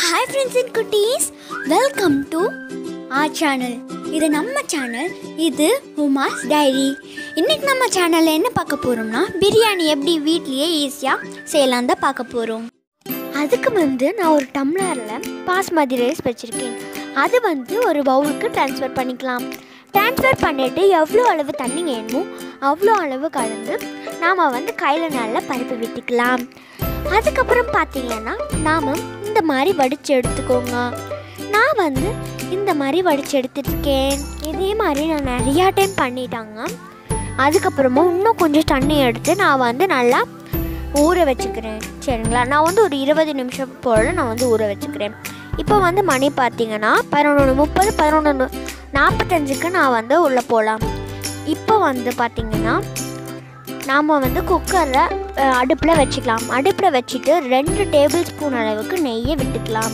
hi friends and குட்டீஸ் welcome to our channel இது நம்ம சேனல் இது உமாஸ் டைரி இன்னைக்கு நம்ம சேனலில் என்ன பார்க்க போகிறோம்னா பிரியாணி எப்படி வீட்லேயே ஈஸியாக செய்யலாம் தான் பார்க்க போகிறோம் அதுக்கு வந்து நான் ஒரு டம்ளரில் பாஸ்மதி ரைஸ் வச்சுருக்கேன் அது வந்து ஒரு பவுலுக்கு ட்ரான்ஸ்ஃபர் பண்ணிக்கலாம் ட்ரான்ஸ்ஃபர் பண்ணிவிட்டு எவ்வளோ அளவு தண்ணி வேணுமோ அவ்வளோ அளவு கலந்து நாம் வந்து கையில் நல்லா பருப்பு விட்டுக்கலாம் அதுக்கப்புறம் பார்த்தீங்கன்னா நாம் இந்த மாதிரி வடித்து எடுத்துக்கோங்க நான் வந்து இந்த மாதிரி வடித்து எடுத்துருக்கேன் இதே மாதிரி நான் நிறையா டைம் பண்ணிட்டாங்க அதுக்கப்புறமா இன்னும் கொஞ்சம் தண்ணி எடுத்து நான் வந்து நல்லா ஊற வச்சுக்கிறேன் சரிங்களா நான் வந்து ஒரு இருபது நிமிஷம் போல் நான் வந்து ஊற வச்சுக்கிறேன் இப்போ வந்து மணி பார்த்தீங்கன்னா பதினொன்று முப்பது பதினொன்று நாற்பத்தஞ்சுக்கு நான் வந்து உள்ளே போகலாம் இப்போ வந்து பார்த்தீங்கன்னா நாம் வந்து குக்கரில் அடுப்பில் வச்சுக்கலாம் அடுப்பில் வச்சுட்டு ரெண்டு டேபிள் ஸ்பூன் அளவுக்கு நெய்யை விட்டுக்கலாம்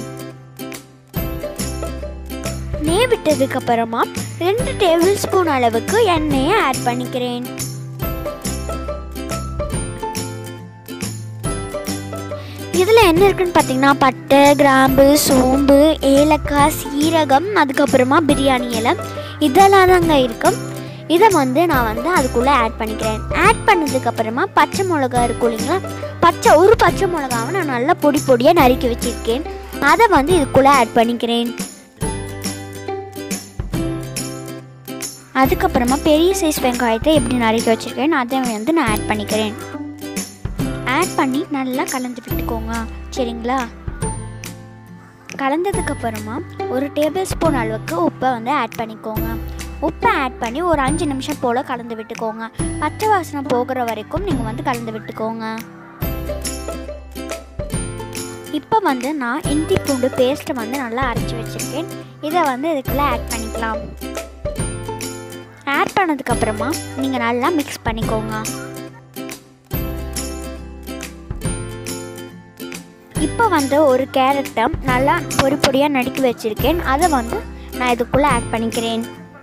நெய் விட்டதுக்கு அப்புறமா ரெண்டு டேபிள் ஸ்பூன் அளவுக்கு எண்ணெயை ஆட் பண்ணிக்கிறேன் இதில் என்ன இருக்குன்னு பார்த்தீங்கன்னா பட்டை கிராம்பு சோம்பு ஏலக்காய் சீரகம் அதுக்கப்புறமா பிரியாணி இலை இதெல்லாம் தாங்க இருக்கும் இதை வந்து நான் வந்து அதுக்குள்ளே ஆட் பண்ணிக்கிறேன் ஆட் பண்ணதுக்கப்புறமா பச்சை மிளகா இருக்கும் இல்லைங்களா பச்சை ஒரு பச்சை மிளகாவை நான் நல்லா பொடி பொடியாக நறுக்கி வச்சுருக்கேன் அதை வந்து இதுக்குள்ளே ஆட் பண்ணிக்கிறேன் அதுக்கப்புறமா பெரிய சைஸ் வெங்காயத்தை எப்படி நறுக்கி வச்சுருக்கேன் அதை வந்து நான் ஆட் பண்ணிக்கிறேன் ஆட் பண்ணி நல்லா கலந்து விட்டுக்கோங்க சரிங்களா கலந்ததுக்கப்புறமா ஒரு டேபிள் ஸ்பூன் அளவுக்கு உப்பை வந்து ஆட் பண்ணிக்கோங்க உப்பை ஆட் பண்ணி ஒரு அஞ்சு நிமிஷம் போல் கலந்து விட்டுக்கோங்க பச்சை வாசனை போகிற வரைக்கும் நீங்கள் வந்து கலந்து விட்டுக்கோங்க இப்போ வந்து நான் இஞ்சி பூண்டு பேஸ்ட்டை வந்து நல்லா அரைச்சி வச்சுருக்கேன் இதை வந்து இதுக்குள்ளே ஆட் பண்ணிக்கலாம் ஆட் பண்ணதுக்கப்புறமா நீங்கள் நல்லா மிக்ஸ் பண்ணிக்கோங்க இப்போ வந்து ஒரு கேரட்டை நல்லா பொடி பொடியாக நடுக்கி வச்சுருக்கேன் அதை வந்து நான் இதுக்குள்ளே ஆட் பண்ணிக்கிறேன்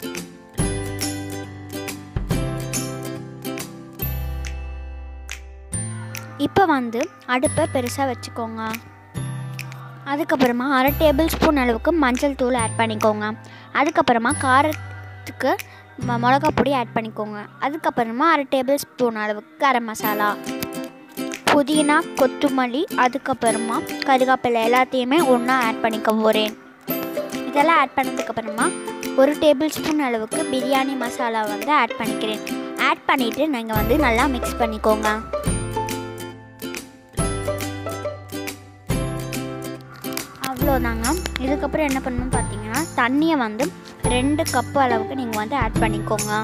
இப்போ வந்து அடுப்பை பெருசாக வச்சுக்கோங்க அதுக்கப்புறமா அரை டேபிள் ஸ்பூன் அளவுக்கு மஞ்சள் தூள் ஆட் பண்ணிக்கோங்க அதுக்கப்புறமா காரத்துக்கு ம- மிளகா பொடி ஆட் பண்ணிக்கோங்க அதுக்கப்புறமா அரை டேபிள் ஸ்பூன் அளவுக்கு கரம் மசாலா புதினா கொத்தமல்லி அதுக்கப்புறமா கருகாப்பிலை எல்லாத்தையுமே ஒன்றா ஆட் பண்ணிக்க போகிறேன் இதெல்லாம் ஆட் பண்ணதுக்கப்புறமா ஒரு டேபிள் ஸ்பூன் அளவுக்கு பிரியாணி மசாலா வந்து ஆட் பண்ணிக்கிறேன் ஆட் பண்ணிவிட்டு நீங்கள் வந்து நல்லா மிக்ஸ் பண்ணிக்கோங்க அவ்வளோதாங்க இதுக்கப்புறம் என்ன பண்ணணும் பார்த்தீங்கன்னா தண்ணியை வந்து ரெண்டு கப்பு அளவுக்கு நீங்கள் வந்து ஆட் பண்ணிக்கோங்க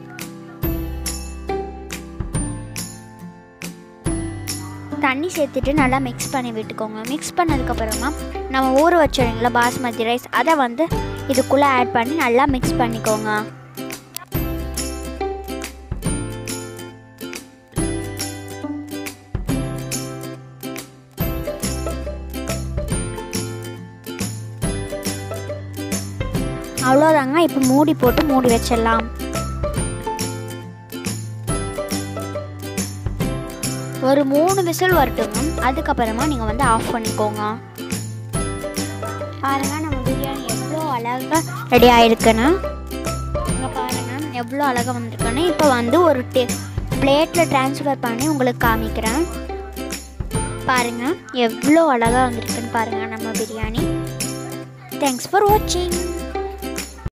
தண்ணி சேர்த்துட்டு நல்லா மிக்ஸ் பண்ணி விட்டுக்கோங்க மிக்ஸ் பண்ணதுக்கப்புறமா நம்ம ஊற வச்சோங்களா பாஸ்மதி ரைஸ் அதை வந்து இதுக்குள்ளே ஆட் பண்ணி நல்லா மிக்ஸ் பண்ணிக்கோங்க அவ்வளோதாங்க இப்போ மூடி போட்டு மூடி வச்சிடலாம் ஒரு மூணு விசில் வரட்டுங்க அதுக்கப்புறமா நீங்கள் வந்து ஆஃப் பண்ணிக்கோங்க பாருங்க நம்ம பிரியாணி எவ்வளோ அழகாக ரெடி ஆயிருக்குன்னு இங்கே பாருங்க எவ்வளோ அழகாக வந்திருக்குன்னு இப்போ வந்து ஒரு டே பிளேட்டில் ட்ரான்ஸ்ஃபர் பண்ணி உங்களுக்கு காமிக்கிறேன் பாருங்க எவ்வளோ அழகாக வந்திருக்குன்னு பாருங்க நம்ம பிரியாணி தேங்க்ஸ் ஃபார் வாட்சிங்